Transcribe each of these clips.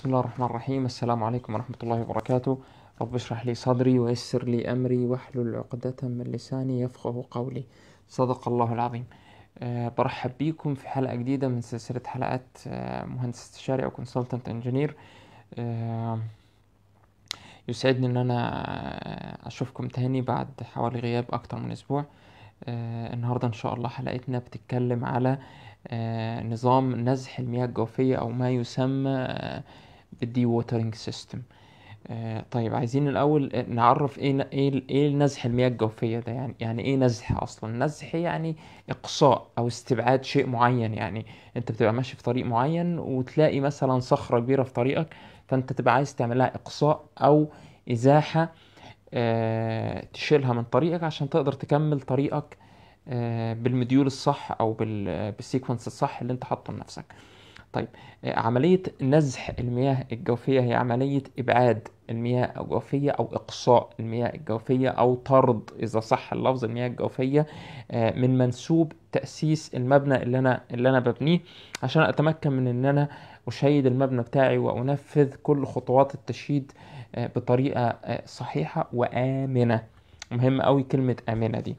بسم الله الرحمن الرحيم السلام عليكم ورحمة الله وبركاته رب اشرح لي صدري ويسر لي أمري واحلل عقدة من لساني يفقه قولي صدق الله العظيم أه برحب بيكم في حلقة جديدة من سلسلة حلقات أه مهندس استشاري أو كونسلتنت انجينير أه يسعدني إن أنا أشوفكم تاني بعد حوالي غياب أكتر من أسبوع أه النهاردة إن شاء الله حلقتنا بتتكلم على أه نظام نزح المياه الجوفية أو ما يسمى بالدي ووترنج سيستم طيب عايزين الأول نعرف إيه إيه إيه نزح المياه الجوفية ده يعني يعني إيه نزح أصلا نزح يعني إقصاء أو استبعاد شيء معين يعني أنت بتبقى ماشي في طريق معين وتلاقي مثلا صخرة كبيرة في طريقك فأنت تبقى عايز تعملها إقصاء أو إزاحة أه تشيلها من طريقك عشان تقدر تكمل طريقك أه بالمديول الصح أو بالسيكونس الصح اللي أنت حاطه لنفسك طيب عملية نزح المياه الجوفية هي عملية إبعاد المياه الجوفية أو إقصاء المياه الجوفية أو طرد إذا صح اللفظ المياه الجوفية من منسوب تأسيس المبنى اللي أنا اللي أنا ببنيه عشان أتمكن من إن أنا أشيد المبنى بتاعي وأنفذ كل خطوات التشييد بطريقة صحيحة وآمنة مهم أوي كلمة آمنة دي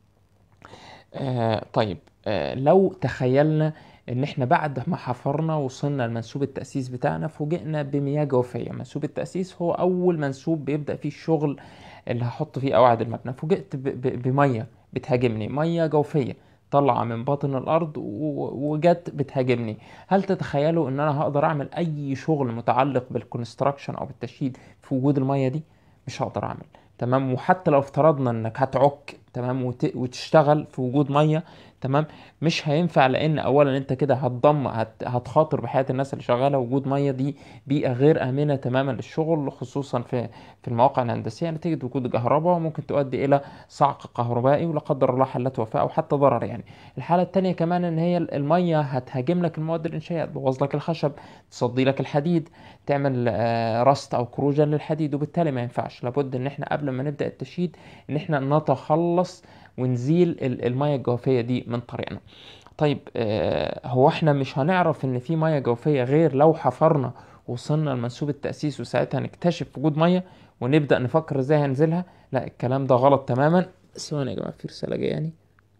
طيب لو تخيلنا ان احنا بعد ما حفرنا وصلنا لمنسوب التأسيس بتاعنا فوجئنا بمياه جوفية منسوب التأسيس هو اول منسوب بيبدأ فيه الشغل اللي هحط فيه قواعد المبنى فوجئت بمية بتهاجمني مية جوفية طالعة من باطن الأرض وجت بتهاجمني هل تتخيلوا إن أنا هقدر أعمل أي شغل متعلق بالكونستراكشن أو بالتشييد في وجود المية دي؟ مش هقدر أعمل تمام وحتى لو افترضنا إنك هتعك تمام وت... وتشتغل في وجود مية تمام مش هينفع لان اولا انت كده هتضم هت... هتخاطر بحياه الناس اللي شغاله وجود ميه دي بيئه غير امنه تماما للشغل خصوصا في في المواقع الهندسيه نتيجه وجود كهرباء وممكن تؤدي الى صعق كهربائي ولا قدر الله حالات وفاه او حتى ضرر يعني الحاله الثانيه كمان ان هي الميه هتهاجم لك المواد الانشائيه تبوظ لك الخشب تصدي لك الحديد تعمل رست او كروجن للحديد وبالتالي ما ينفعش لابد ان احنا قبل ما نبدا التشييد ان احنا نتخلص ونزيل المياه الجوفية دي من طريقنا طيب آه هو احنا مش هنعرف ان في مياه جوفية غير لو حفرنا وصلنا لمنسوب التأسيس وساعتها نكتشف وجود مياه ونبدأ نفكر ازاي هنزلها لا الكلام ده غلط تماما ثواني يا جماعة في رسالة جاية يعني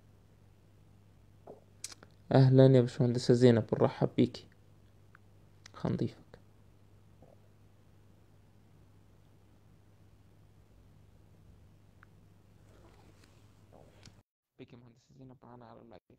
اهلا يا باشمهندسة زينب بنرحب بيكي هنضيفك بيكي مهندسة زينب معانا على اللايف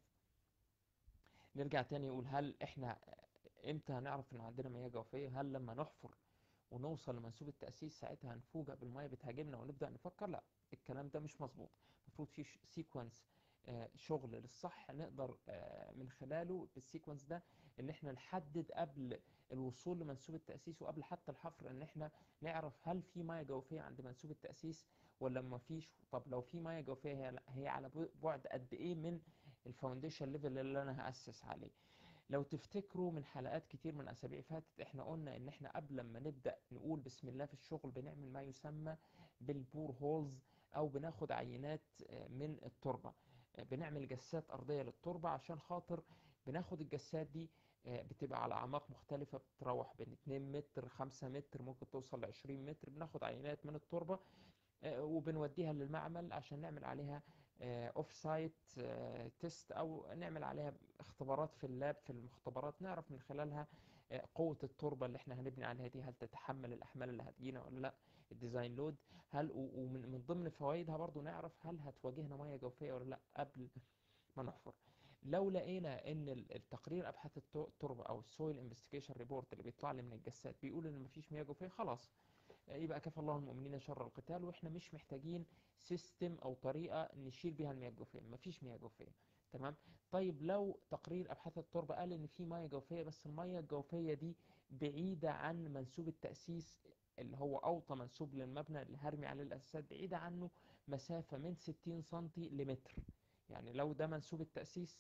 نرجع تاني نقول هل احنا امتى هنعرف ان عندنا مياه جوفية هل لما نحفر ونوصل لمنسوب التأسيس ساعتها هنفوجئ بالمية بتهاجمنا ونبدأ نفكر لا الكلام ده مش مظبوط المفروض في سيكونس شغل للصح نقدر من خلاله بالسيكونس ده ان احنا نحدد قبل الوصول لمنسوب التأسيس وقبل حتى الحفر ان احنا نعرف هل في مياه جوفية عند منسوب التأسيس ولا ما فيش طب لو في ميه جوفيه هي هي على بعد قد ايه من الفاونديشن ليفل اللي انا هاسس عليه لو تفتكروا من حلقات كتير من اسابيع فاتت احنا قلنا ان احنا قبل ما نبدا نقول بسم الله في الشغل بنعمل ما يسمى بالبور هولز او بناخد عينات من التربه بنعمل جسات ارضيه للتربه عشان خاطر بناخد الجسات دي بتبقى على اعماق مختلفه بتتراوح بين 2 متر 5 متر ممكن توصل ل 20 متر بناخد عينات من التربه وبنوديها للمعمل عشان نعمل عليها اوف سايت تيست او نعمل عليها اختبارات في اللاب في المختبرات نعرف من خلالها قوة التربة اللي احنا هنبني عليها دي هل تتحمل الأحمال اللي هتجينا ولا لا الديزاين لود هل ومن من ضمن فوائدها برضو نعرف هل هتواجهنا مياه جوفية ولا لا قبل ما نحفر لو لقينا ان التقرير ابحاث التربة او السويل انفستيجيشن ريبورت اللي بيطلع لي من الجسات بيقول ان مفيش مياه جوفية خلاص يبقى كفى الله المؤمنين شر القتال واحنا مش محتاجين سيستم او طريقه نشيل بيها المياه الجوفيه مفيش مياه جوفيه تمام طيب لو تقرير ابحاث التربه قال ان في مياه جوفيه بس المياه الجوفيه دي بعيده عن منسوب التاسيس اللي هو اوطى منسوب للمبنى اللي هرمي عليه الاساسات بعيده عنه مسافه من 60 سم لمتر يعني لو ده منسوب التاسيس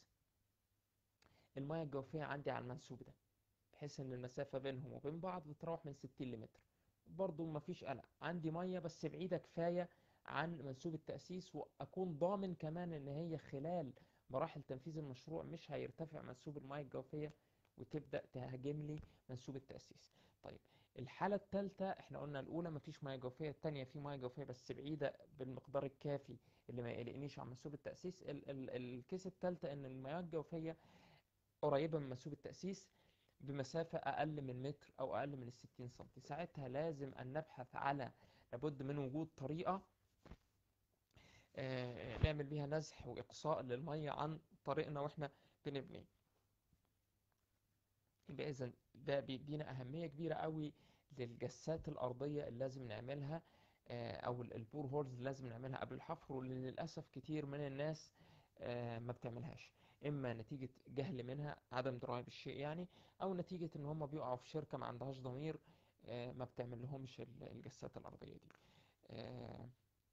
المياه الجوفيه عندي على المنسوب ده بحيث ان المسافه بينهم وبين بعض بتروح من 60 لمتر برضو مفيش قلق عندي مية بس بعيدة كفاية عن منسوب التأسيس وأكون ضامن كمان إن هي خلال مراحل تنفيذ المشروع مش هيرتفع منسوب المياه الجوفية وتبدأ تهاجم لي منسوب التأسيس طيب الحالة الثالثة احنا قلنا الأولى مفيش مياه جوفية التانية في مياه جوفية بس بعيدة بالمقدار الكافي اللي ما يقلقنيش عن منسوب التأسيس ال ال الكيس الثالثة إن المياه الجوفية قريبة من منسوب التأسيس بمسافة أقل من متر أو أقل من الستين سنتي ساعتها لازم أن نبحث على لابد من وجود طريقة آه، نعمل بيها نزح وإقصاء للمية عن طريقنا وإحنا بنبني يبقى إذا ده بيدينا أهمية كبيرة قوي للجسات الأرضية اللي لازم نعملها آه، أو ال- البور هولز اللي لازم نعملها قبل الحفر واللي للأسف كتير من الناس آه، ما بتعملهاش إما نتيجة جهل منها عدم دراية بالشيء يعني أو نتيجة إن هم بيقعوا في شركة ما عندهاش ضمير آه، ما بتعمل لهمش ال- الجسات الأرضية دي آه،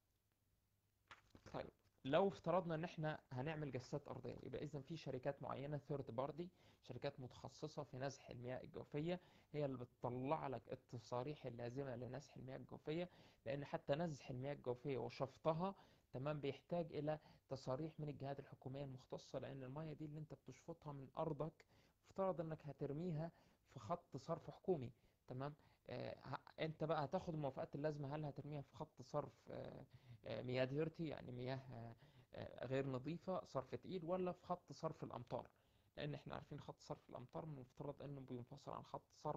طيب لو افترضنا ان احنا هنعمل جسات ارضيه يبقى اذا في شركات معينه ثيرد بارتي شركات متخصصه في نزح المياه الجوفيه هي اللي بتطلع لك التصاريح اللازمه لنزح المياه الجوفيه لان حتى نزح المياه الجوفيه وشفطها تمام بيحتاج الى تصاريح من الجهات الحكوميه المختصه لان المياه دي اللي انت بتشفطها من ارضك افترض انك هترميها في خط صرف حكومي تمام آه ه- انت بقى هتاخد الموافقات اللازمه هل هترميها في خط صرف آه آه، مياه ديرتي يعني مياه آه، آه، غير نظيفة صرف تقيل ولا في خط صرف الأمطار لأن احنا عارفين خط صرف الأمطار من المفترض أنه بينفصل عن خط صرف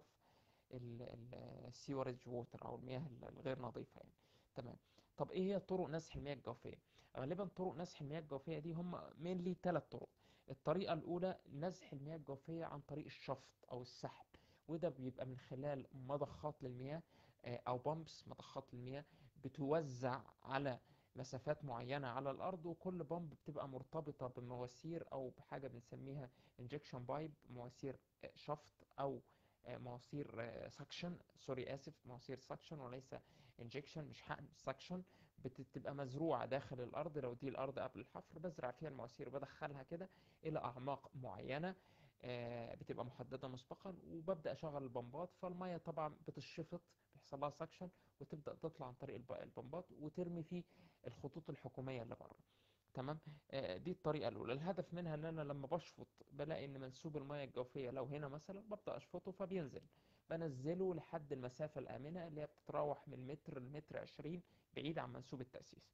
السيورج ووتر أو المياه ال- الغير نظيفة يعني تمام طب إيه هي طرق نزح المياه الجوفية غالبا طرق نزح المياه الجوفية دي هم مينلي ثلاث طرق الطريقة الأولى نزح المياه الجوفية عن طريق الشفط أو السحب وده بيبقى من خلال مضخات للمياه آه، أو بامبس مضخات المياه بتوزع على مسافات معينة على الأرض وكل بامب بتبقى مرتبطة بمواسير أو بحاجة بنسميها injection pipe مواسير آه، شفط أو آه، مواسير سكشن سوري آسف مواسير سكشن وليس injection مش حقن سكشن بتبقى مزروعة داخل الأرض لو دي الأرض قبل الحفر بزرع فيها المواسير وبدخلها كده إلى أعماق معينة آه، بتبقى محددة مسبقا وببدأ أشغل البمبات فالمية طبعا بتشفط بيحصل لها سكشن وتبدأ تطلع عن طريق الب- البمبات وترمي في الخطوط الحكومية اللي بره تمام آه، دي الطريقة الأولى الهدف منها إن أنا لما بشفط بلاقي إن منسوب المياه الجوفية لو هنا مثلا ببدأ أشفطه فبينزل بنزله لحد المسافة الآمنة اللي هي بتتراوح من متر لمتر عشرين بعيد عن منسوب التأسيس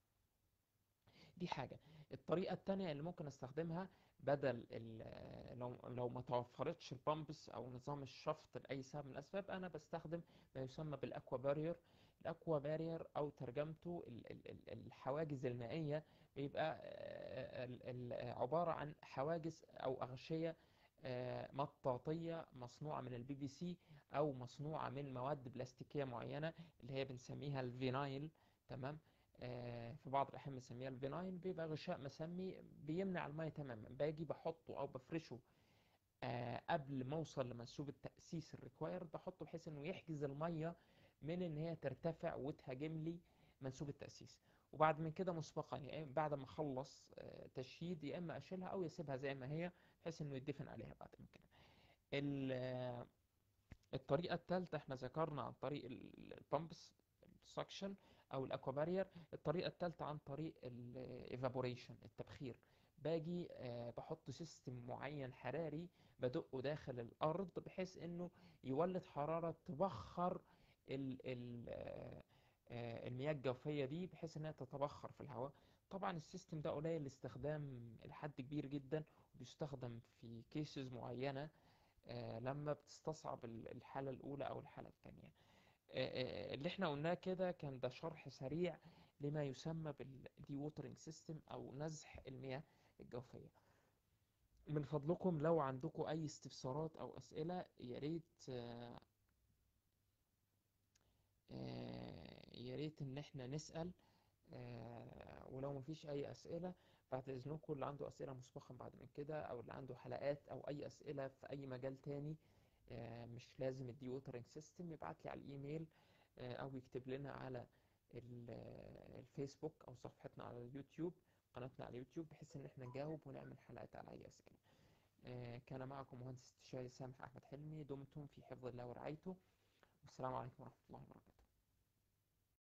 دي حاجة الطريقة التانية اللي ممكن استخدمها بدل ال- لو لو ما توفرتش البامبس او نظام الشفط لاي سبب من الاسباب انا بستخدم ما يسمى بالاكوا بارير الاكوا بارير او ترجمته ال- ال- ال- الحواجز المائية بيبقى آه، ال- ال- عبارة عن حواجز او اغشية آه، مطاطية مصنوعة من البي في سي او مصنوعة من مواد بلاستيكية معينة اللي هي بنسميها الفينايل تمام آه، في بعض الأحيان بنسميها الفينايل بيبقى غشاء مسمي بيمنع المية تماما باجي بحطه أو بفرشه آه، قبل ما أوصل لمنسوب التأسيس الريكوايرد بحطه بحيث إنه يحجز المية من إن هي ترتفع وتهاجم لي منسوب التأسيس وبعد من كده مسبقا يا إما بعد ما أخلص آه، تشييد يا إما أشيلها أو يسيبها زي ما هي بحيث إنه يدفن عليها بعد من كده ال- آه، الطريقة الثالثة احنا ذكرنا عن طريق البامبس السكشن او الاكوا بارير الطريقة الثالثة عن طريق الايفابوريشن التبخير باجي آه، بحط سيستم معين حراري بدقه داخل الارض بحيث انه يولد حرارة تبخر ال ال آه، آه، المياه الجوفية دي بحيث انها تتبخر في الهواء طبعا السيستم ده قليل الاستخدام لحد كبير جدا وبيستخدم في كيسز معينة آه، لما بتستصعب ال- الحالة الأولى أو الحالة الثانية اللي احنا قلناه كده كان ده شرح سريع لما يسمى بالدي ووترنج سيستم أو نزح المياه الجوفية من فضلكم لو عندكم أي استفسارات أو أسئلة يا ريت آه، آه، يا ريت إن احنا نسأل آه، ولو مفيش أي أسئلة بعد إذنكم اللي عنده أسئلة مسبقا بعد من كده أو اللي عنده حلقات أو أي أسئلة في أي مجال تاني آه، مش لازم الدي ووترنج سيستم يبعت لي على الإيميل آه، أو يكتب لنا على ال- آه، الفيسبوك أو صفحتنا على اليوتيوب قناتنا على اليوتيوب بحيث إن احنا نجاوب ونعمل حلقات على أي أسئلة آه، كان معكم مهندس استشاري سامح أحمد حلمي دمتم في حفظ الله ورعايته والسلام عليكم ورحمة الله وبركاته